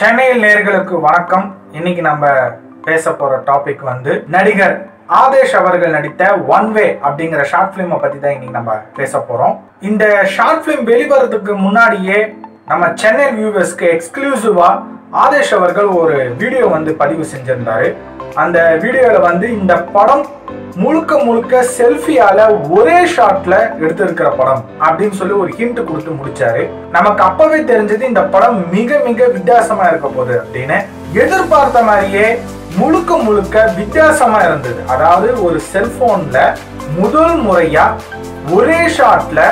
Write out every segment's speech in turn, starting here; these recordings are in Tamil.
சென்னையில் நேர்களுக்கு வணக்கம் இன்னைக்கு நம்ம பேச போற டாபிக் வந்து நடிகர் ஆதேஷ் அவர்கள் நடித்த ஒன் வே அப்படிங்கிற ஷார்ட் ஃபிலிமை பத்தி தான் இன்னைக்கு நம்ம பேச போறோம் இந்த ஷார்ட் ஃபிலிம் வெளிவரதுக்கு முன்னாடியே நம்ம சென்னை வியூவர்ஸ்க்கு எக்ஸ்க்ளூசிவா ஆதேஷ் அவர்கள் ஒரு வீடியோ வந்து பதிவு செஞ்சிருந்தாரு அந்த வீடியோல வந்து இந்த படம் முழுக்க முழுக்க செல்ஃபியால ஒரே ஷாட்ல எடுத்திருக்கிற படம் அப்படின்னு சொல்லி ஒரு ஹிண்ட் கொடுத்து முடிச்சாரு நமக்கு அப்பவே தெரிஞ்சது இந்த படம் மிக மிக வித்தியாசமா இருக்க போகுது அப்படின்னு எதிர்பார்த்த மாதிரியே முழுக்க முழுக்க வித்தியாசமா இருந்தது அதாவது ஒரு செல்போன்ல முதல் முறையா ஒரே ஷாட்ல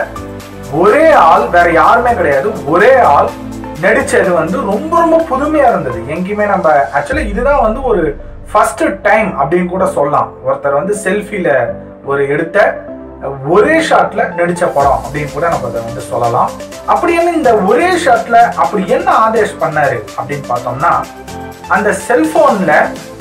ஒரே ஆள் வேற யாருமே கிடையாது ஒரே ஆள் நடிச்சது வந்து ரொம்ப ரொம்ப புதுமையா இருந்தது எங்கேயுமே நம்ம ஆக்சுவலி இதுதான் வந்து ஒரு ஃபர்ஸ்ட் டைம் அப்படின்னு கூட சொல்லலாம் ஒருத்தர் வந்து செல்ஃபில ஒரு எடுத்த ஒரே ஷாட்ல நடிச்ச படம் அப்படின்னு கூட நம்ம அதை வந்து சொல்லலாம் அப்படி என்ன இந்த ஒரே ஷாட்ல அப்படி என்ன ஆதேஷ் பண்ணாரு அப்படின்னு பார்த்தோம்னா அந்த செல்போன்ல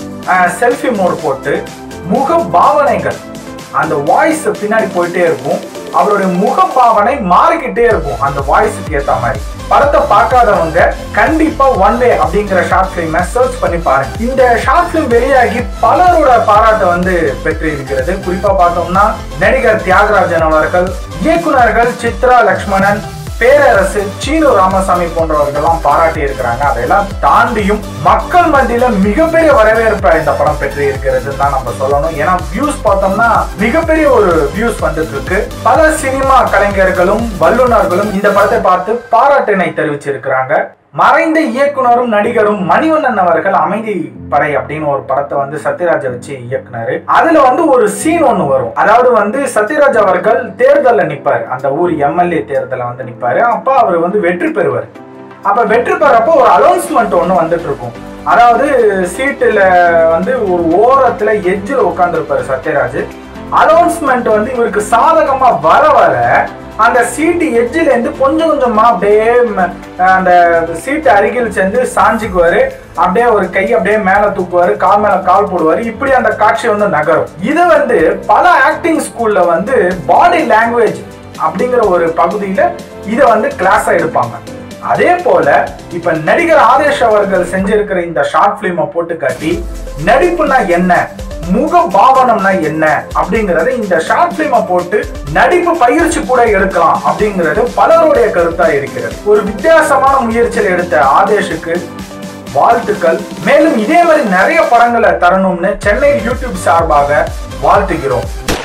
செல்ஃபி மோட் போட்டு முக பாவனைகள் அந்த வாய்ஸ் பின்னாடி போயிட்டே இருக்கும் அவருடைய முக பாவனை மாறிக்கிட்டே இருக்கும் அந்த வாய்ஸுக்கு ஏத்த மாதிரி படத்தை பார்க்காதவங்க கண்டிப்பா ஒன் வே அப்படிங்கிற ஷார்ட் பிலிமை சர்ச் பண்ணி பாருங்க இந்த ஷார்ட் பிலிம் வெளியாகி பலரோட பாராட்டை வந்து பெற்று இருக்கிறது குறிப்பா பார்த்தோம்னா நடிகர் தியாகராஜன் அவர்கள் இயக்குனர்கள் சித்ரா லக்ஷ்மணன் பேரரசு சீனு ராமசாமி போன்றவர்கள்லாம் பாராட்டி இருக்கிறாங்க அதையெல்லாம் தாண்டியும் மக்கள் மத்தியில மிகப்பெரிய வரவேற்பை இந்த படம் பெற்று இருக்கிறது தான் நம்ம சொல்லணும் ஏன்னா வியூஸ் பார்த்தோம்னா மிகப்பெரிய ஒரு வியூஸ் வந்துட்டு இருக்கு பல சினிமா கலைஞர்களும் வல்லுநர்களும் இந்த படத்தை பார்த்து பாராட்டினை தெரிவிச்சிருக்கிறாங்க மறைந்த இயக்குனரும் நடிகரும் மணிவண்ணன் அவர்கள் அமைதி படை அப்படின்னு ஒரு படத்தை வந்து சத்யராஜ வச்சு இயக்குனாரு அதுல வந்து ஒரு சீன் ஒண்ணு வரும் அதாவது வந்து சத்யராஜ் அவர்கள் தேர்தல்ல நிப்பாரு அந்த ஊர் எம்எல்ஏ தேர்தல வந்து நிப்பாரு அப்ப அவர் வந்து வெற்றி பெறுவார் அப்ப வெற்றி பெறப்போ ஒரு அனௌன்ஸ்மெண்ட் ஒண்ணு வந்துட்டு இருக்கும் அதாவது சீட்டுல வந்து ஒரு ஓரத்துல எட்ஜில் உட்காந்துருப்பாரு சத்யராஜ் அனௌன்ஸ்மெண்ட் வந்து இவருக்கு சாதகமா வர வர அந்த சீட்டு எட்ஜில் இருந்து கொஞ்சம் கொஞ்சமா அப்படியே ம- அந்த சீட்டு அருகில் சென்று சாஞ்சிக்குவாரு அப்படியே ஒரு கை அப்படியே மேல தூக்குவாரு கால் மேல கால் போடுவாரு இப்படி அந்த காட்சி வந்து நகரும் இது வந்து பல ஆக்டிங் ஸ்கூல்ல வந்து பாடி லாங்குவேஜ் அப்படிங்கிற ஒரு பகுதியில இதை வந்து கிளாஸா எடுப்பாங்க அதே போல இப்ப நடிகர் ஆதேஷ் அவர்கள் செஞ்சிருக்கிற இந்த ஷார்ட் பிலிமை போட்டு காட்டி நடிப்புனா என்ன முக பாவனம்னா என்ன அப்படிங்கறத இந்த ஷார்ட் பிலிமை போட்டு நடிப்பு பயிற்சி கூட எடுக்கலாம் அப்படிங்கிறது பலருடைய கருத்தா இருக்கிறது ஒரு வித்தியாசமான முயற்சியில் எடுத்த ஆதேஷுக்கு வாழ்த்துக்கள் மேலும் இதே மாதிரி நிறைய படங்களை தரணும்னு சென்னை யூடியூப் சார்பாக வாழ்த்துகிறோம்